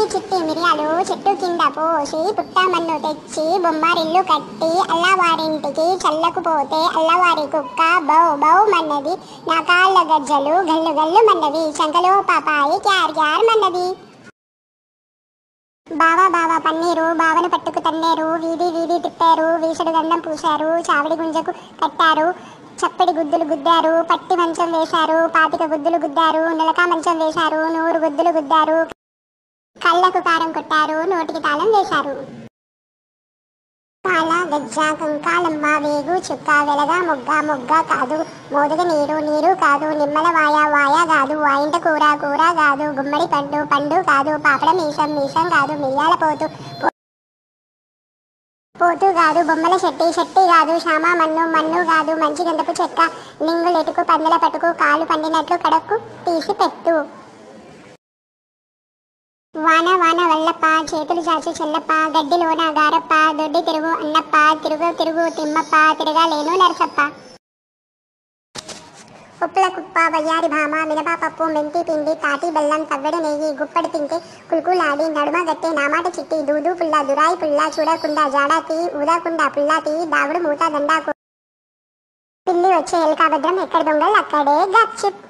చిట్టి మిరియాలు చెట్టు కింద పోసి పుట్టమన్ను తెచ్చి బొమ్మారిల్లు కట్టి అల్లవారింటికి చల్లకు పోతే అల్లవారి కుక్క బౌ బౌ మన్నది నా కాళ్ళ గజ్జలు గల్లు గల్లు మన్నవి శంకలో పాపాయి క్యార్ క్యార్ మన్నది బావా బావా పన్నీరు బావను పట్టుకు తన్నేరు వీధి వీధి తిప్పారు వీసడు గంధం పూశారు చావిడి గుంజకు కట్టారు చప్పడి గుద్దులు గుద్దారు పట్టి మంచం వేశారు పాతిక గుద్దులు గుద్దారు నిలక మంచం వేశారు నూరు గుద్దులు గుద్దారు కళ్ళకు కారం కొట్టారు నోటికి తాళం వేశారు కాల గజ్జ కంకాలమ్మ వేగు చుక్క వెలగ మొగ్గ మొగ్గ కాదు మోదుగ నీరు నీరు కాదు నిమ్మల వాయ వాయ కాదు వాయింట కూర కూర కాదు గుమ్మడి పండు పండు కాదు పాపడ మీసం మీసం కాదు మిరియాల పోతు పో- పోతు కాదు బొమ్మల శెట్టి శెట్టి కాదు శ్యామ మన్ను మన్ను కాదు మంచి గంధపు చెక్క లింగులెటుకు పందెల పట్టుకు కాలు పండినట్లు కడక్కు తీసి పెట్టు వాన వాన వల్లప్ప చేతులు చాచి చెల్లప్ప గడ్డిలోన గారప్ప దొడ్డి తిరుగు అన్నప్ప తిరుగు తిరుగు తిమ్మప్ప తిరగాలేను నరసప్ప ఉప్పుల కుప్ప వయ్యారి భామ మినప పప్పు మెంతి పిండి తాటి బెల్లం తవ్వెడు నెయ్యి గుప్పడి తింటే కుల్కులాడి నడుమ గట్టే నామాట చిట్టి దూదు పుల్ల దురాయి పుల్ల చూడకుండా జాడాతి ఊదకుండా పుల్లాతి దాగుడు మూత దండాకు పిల్లి వచ్చే ఎల్కాభద్రం ఎక్కడ దొంగలు అక్కడే గప్చిప్